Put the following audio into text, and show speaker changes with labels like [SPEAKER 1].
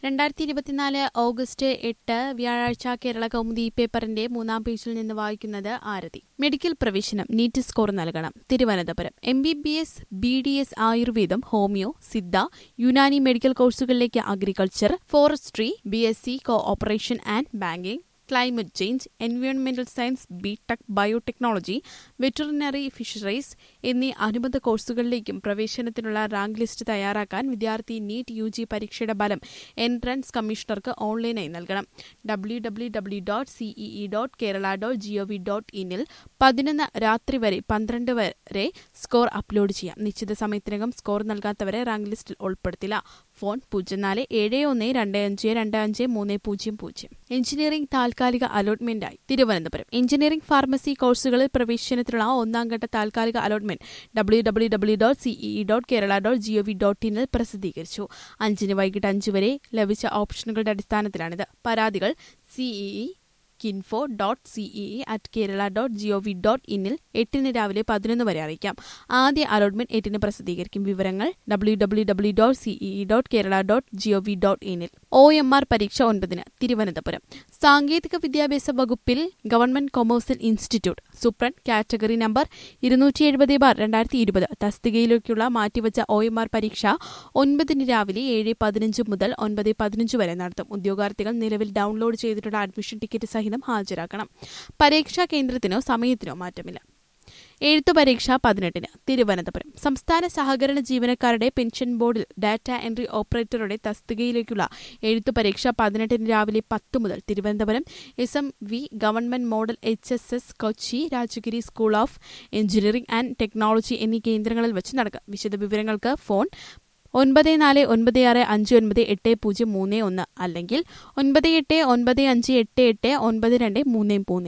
[SPEAKER 1] രണ്ടായിരത്തി ഇരുപത്തിനാല് ഓഗസ്റ്റ് എട്ട് വ്യാഴാഴ്ച കേരള കൗമുദി പേപ്പറിന്റെ മൂന്നാം പേജിൽ നിന്ന് വായിക്കുന്നത് ആരതി മെഡിക്കൽ പ്രവേശനം നീറ്റ് സ്കോർ നൽകണം Thiruvananthapuram M B B S B D S ആയുർവേദം ഹോമിയോ സിദ്ധ യുനാനി മെഡിക്കൽ കോഴ്സുകളിലേക്ക് agriculture forestry B S C cooperation and banking climate change എൻവയോൺമെന്റൽ science B tech biotechnology veterinary fisheries എന്നീ അനുബന്ധ കോഴ്സുകളിലേക്കും പ്രവേശനത്തിനുള്ള റാങ്ക് ലിസ്റ്റ് തയ്യാറാക്കാൻ വിദ്യാർത്ഥി NEET U G പരീക്ഷയുടെ ഫലം entrance കമ്മീഷണർക്ക് ഓൺലൈനായി നൽകണം W W W dot CEE dot Kerala dot GOV dot ഇനിൽ പതിനൊന്ന് രാത്രി വരെ പന്ത്രണ്ട് വരെ സ്കോർ അപ്ലോഡ് ചെയ്യാം നിശ്ചിത സമയത്തിനകം സ്കോർ നൽകാത്തവരെ റാങ്ക് ലിസ്റ്റിൽ ഉൾപ്പെടുത്തില്ല ഫോൺ പൂജ്യം നാല് ഏഴ് ഒന്ന് രണ്ട് അഞ്ച് രണ്ട് അഞ്ച് മൂന്ന് പൂജ്യം പൂജ്യം എഞ്ചിനീയറിംഗ് താൽക്കാലിക അലോട്ട്മെന്റായി തിരുവനന്തപുരം എഞ്ചിനീയറിംഗ് ഫാർമസി കോഴ്സുകളിൽ പ്രവേശനത്തിനുള്ള ഒന്നാം ഘട്ട താൽക്കാലിക allotment W W W dot CEE dot Kerala dot GOV dot ഇനിൽ പ്രസിദ്ധീകരിച്ചു അഞ്ചിന് വൈകിട്ട് അഞ്ച് വരെ ലഭിച്ച ഓപ്ഷനുകളുടെ അടിസ്ഥാനത്തിലാണിത് പരാതികൾ CEE kinfo dot CEE at Kerala dot GOV dot ഇന്നിൽ എട്ടിന് രാവിലെ പതിനൊന്ന് വരെ അറിയിക്കാം ആദ്യ അലോട്ട്മെന്റ് എട്ടിന് പ്രസിദ്ധീകരിക്കും വിവരങ്ങൾ W W W dot CEE dot Kerala dot GOV dot ഇന്നിൽ ഒ എം ആർ പരീക്ഷ ഒൻപതിന് തിരുവനന്തപുരം സാങ്കേതിക വിദ്യാഭ്യാസ വകുപ്പിൽ government commercial institute superintendent category number ഇരുന്നൂറ്റി എഴുപത് ബാർ രണ്ടായിരത്തി ഇരുപത് തസ്തികയിലേക്കുള്ള മാറ്റിവച്ച ഒ എം ആർ പരീക്ഷ ഒൻപതിന് രാവിലെ ഏഴ് പതിനഞ്ച് മുതൽ ഒൻപത് പതിനഞ്ച് വരെ നടത്തും ഉദ്യോഗാർത്ഥികൾ നിലവിൽ ഡൌൺലോഡ് ചെയ്തിട്ടുള്ള അഡ്മിഷൻ ടിക്കറ്റ് സഹിതം ഹാജരാക്കണം പരീക്ഷാ കേന്ദ്രത്തിനോ സമയത്തിനോ മാറ്റമില്ല എഴുത്തു പരീക്ഷ പതിനെട്ടിന് തിരുവനന്തപുരം സംസ്ഥാന സഹകരണ ജീവനക്കാരുടെ പെൻഷൻ ബോർഡിൽ ഡാറ്റ എൻട്രി ഓപ്പറേറ്ററുടെ തസ്തികയിലേക്കുള്ള എഴുത്തു പരീക്ഷ പതിനെട്ടിന് രാവിലെ പത്ത് മുതൽ Thiruvananthapuram S M V government model H S S Kochi Rajagiri school of engineering and technology എന്നീ കേന്ദ്രങ്ങളിൽ വെച്ച് നടക്കും വിശദവിവരങ്ങൾക്ക് ഫോൺ ഒൻപത് നാല് ഒൻപത് ആറ് അഞ്ച് ഒൻപത് എട്ട് പൂജ്യം മൂന്ന് ഒന്ന് അല്ലെങ്കിൽ ഒൻപത് എട്ട് ഒൻപത് അഞ്ച് എട്ട് എട്ട് ഒൻപത് രണ്ട് മൂന്ന് മൂന്ന്